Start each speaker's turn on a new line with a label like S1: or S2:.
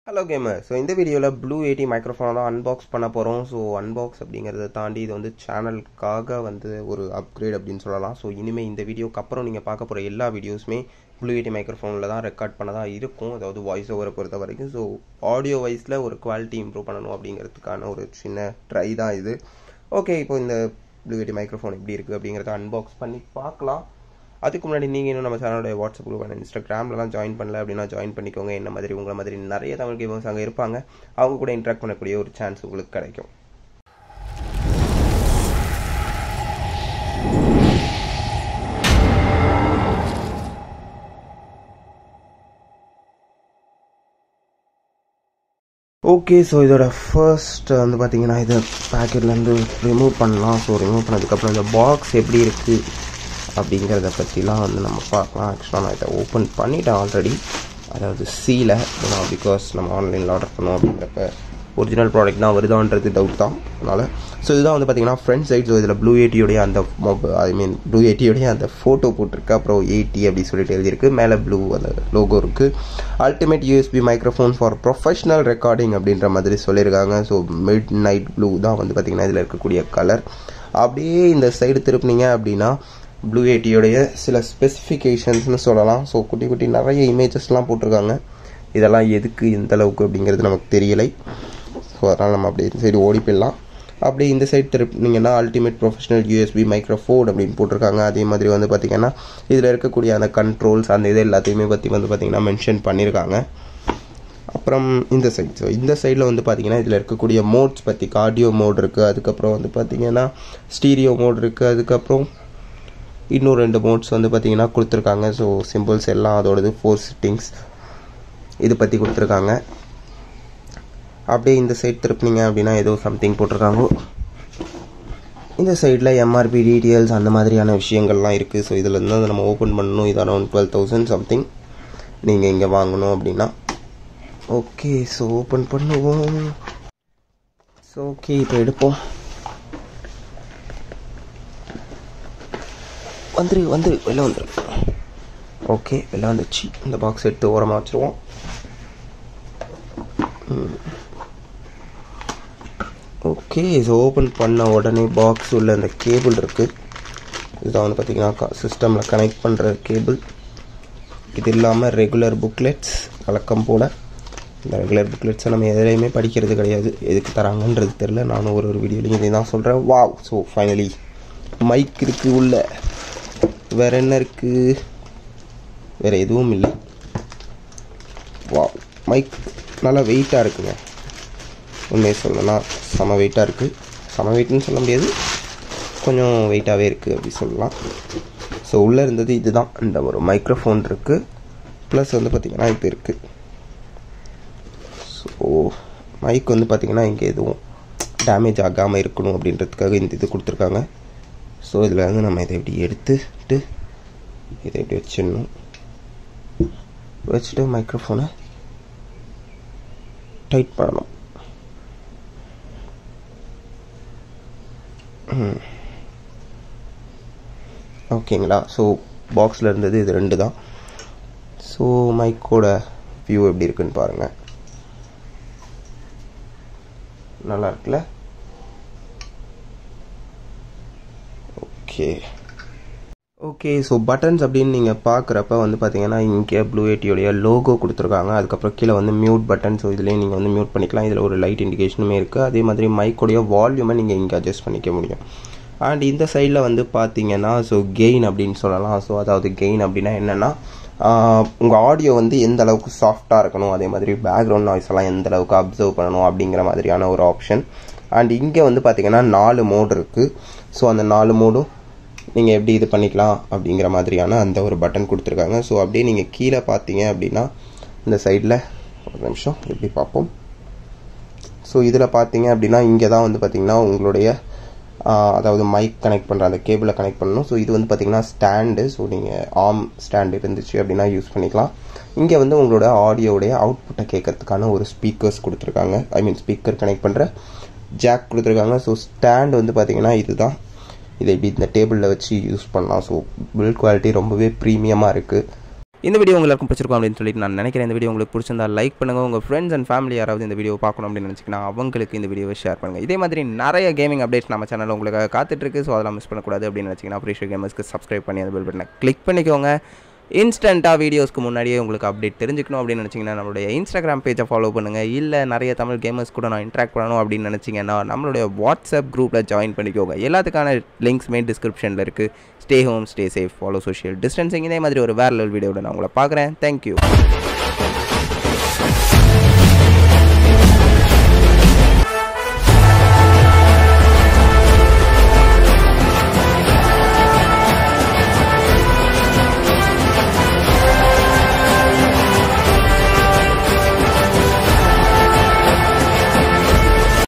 S1: hello gamer so இந்த வீடியோவில் blue eighty மைக்ரோஃபோனை தான் அன்பாக்ஸ் பண்ண போகிறோம் ஸோ அன்பாக்ஸ் அப்படிங்கிறத தாண்டி இது வந்து சேனலுக்காக வந்து ஒரு அப்கிரேட் அப்படின்னு சொல்லலாம் ஸோ இனிமேல் இந்த வீடியோக்கு அப்புறம் நீங்கள் பார்க்க போகிற எல்லா வீடியோஸுமே ப்ளூ எயிட்டி மைக்ரோஃபோனில் தான் ரெக்கார்ட் பண்ணதாக இருக்கும் அதாவது வாய்ஸ் ஓவரை பொறுத்த வரைக்கும் ஸோ ஆடியோ வைஸில் ஒரு குவாலிட்டி இம்ப்ரூவ் பண்ணணும் அப்படிங்கிறதுக்கான ஒரு சின்ன ட்ரை தான் இது ஓகே இப்போ இந்த ப்ளூ எயிட்டி மைக்ரோஃபோன் எப்படி இருக்குது அப்படிங்கிறத அன்பாக்ஸ் பண்ணி பார்க்கலாம் அதுக்கு முன்னாடி நீங்கள் இன்னும் நம்ம சேனலோட வாட்ஸ்அப் குரூப் அண்ட் இன்ஸ்டாகிராம்லலாம் ஜாயின் பண்ணல அப்படின்னா ஜாயின் பண்ணிக்கோங்க என்ன மாதிரி உங்களை மாதிரி நிறைய தமிழ் கேமர்ஸ் அங்கே இருப்பாங்க அவங்க கூட இன்ட்ராக்ட் பண்ணக்கூடிய ஒரு சான்ஸ் உங்களுக்கு கிடைக்கும் ஓகே ஸோ இதோட ஃபர்ஸ்ட் வந்து பார்த்தீங்கன்னா இதை பேக்கெட்லேருந்து ரிமூவ் பண்ணலாம் ஸோ ரிமூவ் பண்ணதுக்கப்புறம் இந்த பாக்ஸ் எப்படி இருக்குது அப்படிங்கிறத பற்றிலாம் வந்து நம்ம பார்க்கலாம் ஆக்சுவலாக நான் இதை ஓப்பன் பண்ணிட்டேன் ஆல்ரெடி அதாவது சீல பிகாஸ் நம்ம ஆன்லைனில் ஆர்டர் பண்ணோம் அப்படிங்கிறப்ப ஒரிஜினல் ப்ராடக்ட் தான் வருதான்றது டவுட் தான் அதனால் ஸோ இதுதான் வந்து பார்த்தீங்கன்னா ஃப்ரண்ட் சைட் ஸோ இதில் ப்ளூ எயிட்டியோடைய அந்த மொப ஐ மீன் ப்ளூ எயிட்டியோடைய அந்த ஃபோட்டோ போட்டிருக்கு அப்புறம் எயிட்டி அப்படி சொல்லிட்டு எழுதியிருக்கு மேலே ப்ளூ அந்த லோகோ இருக்குது ultimate USB microphone for professional recording அப்படின்ற மாதிரி சொல்லியிருக்காங்க ஸோ மிட் நைட் ப்ளூ தான் வந்து பார்த்திங்கன்னா இதில் இருக்கக்கூடிய கலர் அப்படியே இந்த சைடு திருப்பினீங்க அப்படின்னா ப்ளூ எயிட்டியோடைய சில ஸ்பெசிஃபிகேஷன்ஸ்னு சொல்லலாம் ஸோ குட்டி குட்டி நிறைய இமேஜஸ்லாம் போட்டிருக்காங்க இதெல்லாம் எதுக்கு எந்த அளவுக்கு அப்படிங்கிறது நமக்கு தெரியலை ஸோ அதனால் நம்ம அப்படியே இந்த சைடு ஓடி போயிடலாம் அப்படியே இந்த சைடு திருப்பினீங்கன்னா அல்டிமேட் ப்ரொஃபஷனல் யூஎஸ்பி மைக்ரோஃபோன் அப்படின்னு போட்டிருக்காங்க அதே மாதிரி வந்து பார்த்திங்கன்னா இதில் இருக்கக்கூடிய அந்த கண்ட்ரோல்ஸ் அந்த இது எல்லாத்தையுமே பற்றி வந்து பார்த்திங்கன்னா மென்ஷன் பண்ணியிருக்காங்க அப்புறம் இந்த சைட் ஸோ இந்த சைடில் வந்து பார்த்திங்கன்னா இதில் இருக்கக்கூடிய மோட்ஸ் பற்றி கார்டியோ மோட் இருக்குது அதுக்கப்புறம் வந்து பார்த்திங்கன்னா ஸ்டீரியோ மோட் இருக்குது அதுக்கப்புறம் இன்னும் ரெண்டு மோட்ஸ் வந்து பார்த்திங்கன்னா கொடுத்துருக்காங்க ஸோ சிம்பிள்ஸ் எல்லாம் அதோடது ஃபோர் சிட்டிங்ஸ் இது பற்றி கொடுத்துருக்காங்க அப்படியே இந்த சைட் திருப்பினீங்க அப்படின்னா ஏதோ சம்திங் போட்டிருக்காங்க இந்த சைடில் எம்ஆர்பி டீட்டெயில்ஸ் அந்த மாதிரியான விஷயங்கள்லாம் இருக்குது ஸோ இதில் இருந்து அதை நம்ம ஓப்பன் பண்ணணும் இது அரௌண்ட் டுவெல் தௌசண்ட் சம்திங் நீங்கள் இங்கே வாங்கணும் அப்படின்னா ஓகே ஸோ ஓப்பன் பண்ணுவோம் ஸோ ஓகே இப்போ எடுப்போம் வந்துரு வந்துரு வெளில வந்துரு ஓகே வெளில வந்துச்சு இந்த பாக்ஸ் எடுத்து ஓரமாக வச்சுருவோம் ஓகே ஸோ ஓப்பன் பண்ண உடனே பாக்ஸ் உள்ள அந்த கேபிள் இருக்குது இதுதான் வந்து பார்த்திங்கன்னா சிஸ்டமில் கனெக்ட் பண்ணுற கேபிள் இது இல்லாமல் ரெகுலர் புக்லெட்ஸ் வழக்கம் போல் இந்த ரெகுலர் புக்லெட்ஸை நம்ம எதுலேயுமே படிக்கிறது கிடையாது எதுக்கு தராங்கன்றது தெரில நானும் ஒரு ஒரு வீடியோலையும் இதை தான் சொல்கிறேன் வாவ் ஸோ ஃபைனலி மைக் இருக்குது உள்ள வேறு என்ன இருக்குது வேறு எதுவும் இல்லை வாவ் மைக் நல்லா வெயிட்டாக இருக்குங்க உண்மையை சொல்லணும்னா செம வெயிட்டாக இருக்குது செம வெயிட்னு சொல்ல முடியாது கொஞ்சம் வெயிட்டாகவே இருக்குது அப்படி சொல்லலாம் ஸோ உள்ளே இருந்தது இதுதான் இந்த ஒரு மைக்ரோஃபோன் இருக்குது ப்ளஸ் வந்து பார்த்திங்கன்னா இது இருக்குது ஸோ மைக் வந்து பார்த்திங்கன்னா இங்கே எதுவும் டேமேஜ் ஆகாமல் இருக்கணும் அப்படின்றதுக்காக இந்த இது கொடுத்துருக்காங்க ஸோ இதில் வந்து நம்ம இதை இப்படி எடுத்துட்டு இதை இப்படி வச்சிடணும் வச்சுட்டு மைக்ரோஃபோனை டைட் பண்ணணும் ஓகேங்களா ஸோ பாக்ஸில் இருந்தது இது ரெண்டு தான் ஸோ மைக்கோட வியூ எப்படி இருக்குன்னு பாருங்கள் நல்லா இருக்குல்ல ஓகே ஓகே ஸோ பட்டன்ஸ் அப்படின்னு நீங்கள் பார்க்குறப்ப வந்து பார்த்தீங்கன்னா இங்கே ப்ளூ எயிட்டியோடைய லோகோ கொடுத்துருக்காங்க அதுக்கப்புறம் கீழே வந்து மியூட் பட்டன் ஸோ இதுலேயும் நீங்கள் வந்து மியூட் பண்ணிக்கலாம் இதில் ஒரு லைட் இண்டிகேஷனுமே இருக்குது அதே மாதிரி மைக்கோடைய வால்யூமை நீங்கள் இங்கே அட்ஜஸ்ட் பண்ணிக்க முடியும் அண்ட் இந்த சைடில் வந்து பார்த்தீங்கன்னா ஸோ கெயின் அப்படின்னு சொல்லலாம் ஸோ அதாவது கெயின் அப்படின்னா என்னென்னா உங்கள் ஆடியோ வந்து எந்த அளவுக்கு சாஃப்டாக இருக்கணும் அதே மாதிரி பேக்ரவுண்ட் நாய்ஸ் எல்லாம் எந்த அளவுக்கு அப்சர்வ் பண்ணணும் அப்படிங்கிற மாதிரியான ஒரு ஆப்ஷன் அண்ட் இங்கே வந்து பார்த்தீங்கன்னா நாலு மோடு இருக்குது ஸோ அந்த நாலு மோடும் நீங்கள் எப்படி இது பண்ணிக்கலாம் அப்படிங்கிற மாதிரியான அந்த ஒரு பட்டன் கொடுத்துருக்காங்க ஸோ அப்படியே நீங்கள் கீழே பார்த்தீங்க அப்படின்னா இந்த சைடில் ஒரு நிமிஷம் எப்படி பார்ப்போம் ஸோ இதில் பார்த்தீங்க அப்படின்னா இங்கே தான் வந்து பார்த்திங்கன்னா உங்களுடைய அதாவது மைக் கனெக்ட் பண்ணுற அந்த கேபிளை கனெக்ட் பண்ணணும் ஸோ இது வந்து பார்த்திங்கன்னா ஸ்டாண்டு ஸோ நீங்கள் ஆம் ஸ்டாண்ட் இருந்துச்சு அப்படின்னா யூஸ் பண்ணிக்கலாம் இங்கே வந்து உங்களோட ஆடியோடைய அவுட்புட்டை கேட்கறதுக்கான ஒரு ஸ்பீக்கர்ஸ் கொடுத்துருக்காங்க ஐ மீன் ஸ்பீக்கர் கனெக்ட் பண்ணுற ஜாக் கொடுத்துருக்காங்க ஸோ ஸ்டாண்ட் வந்து பார்த்திங்கன்னா இதுதான் இதை இப்படி இந்த டேபிளில் வச்சு யூஸ் பண்ணலாம் ஸோ பில்ட் குவாலிட்டி ரொம்பவே ப்ரீமியமாக இருக்குது இந்த வீடியோ உங்களுக்கு பிடிச்சிருக்கும் அப்படின்னு சொல்லிட்டு நான் நினைக்கிறேன் இந்த வீடியோ உங்களுக்கு பிடிச்சிருந்தா லைக் பண்ணுங்கள் உங்கள் ஃப்ரெண்ட்ஸ் அண்ட் ஃபேமிலி யாராவது இந்த வீடியோ பார்க்கணும் அப்படின்னு நினச்சிங்கன்னா அவங்களுக்கு இந்த வீடியோவை ஷேர் பண்ணுங்கள் இதே மாதிரி நிறைய கேமிங் அப்டேட்ஸ் நம்ம சேனலில் உங்களுக்கு காத்துட்ருக்கு ஸோ அதெல்லாம் மிஸ் பண்ணக்கூடாது அப்படின்னு நினச்சிங்கன்னா அப்ரிஷியல் கேமர்ஸ்க்கு சப்ஸ்கிரைப் பண்ணி அந்த பெல் பட்டனை கிளிக் பண்ணிக்கோங்க இன்ஸ்டண்ட்டாக வீடியோஸ்க்கு முன்னாடியே உங்களுக்கு அப்டேட் தெரிஞ்சுக்கணும் அப்படின்னு நினச்சிங்கன்னா நம்மளுடைய இன்ஸ்டாகிராம் பேஜை ஃபாலோ பண்ணுங்கள் இல்லை நிறைய தமிழ் கேமர்ஸ் கூட நான் இன்ட்ராக்ட் பண்ணணும் அப்படின்னு நினச்சிங்கன்னா நம்மளுடைய வாட்ஸ்அப் குரூப்பில் ஜாயின் பண்ணிக்கோங்க எல்லாத்துக்கான லிங்க்ஸுமே டிஸ்கிரிப்ஷனில் இருக்குது stay home stay safe follow social distancing இதே மாதிரி ஒரு வேற லெவல் வீடியோட நான் உங்களை பார்க்குறேன் தேங்க்யூ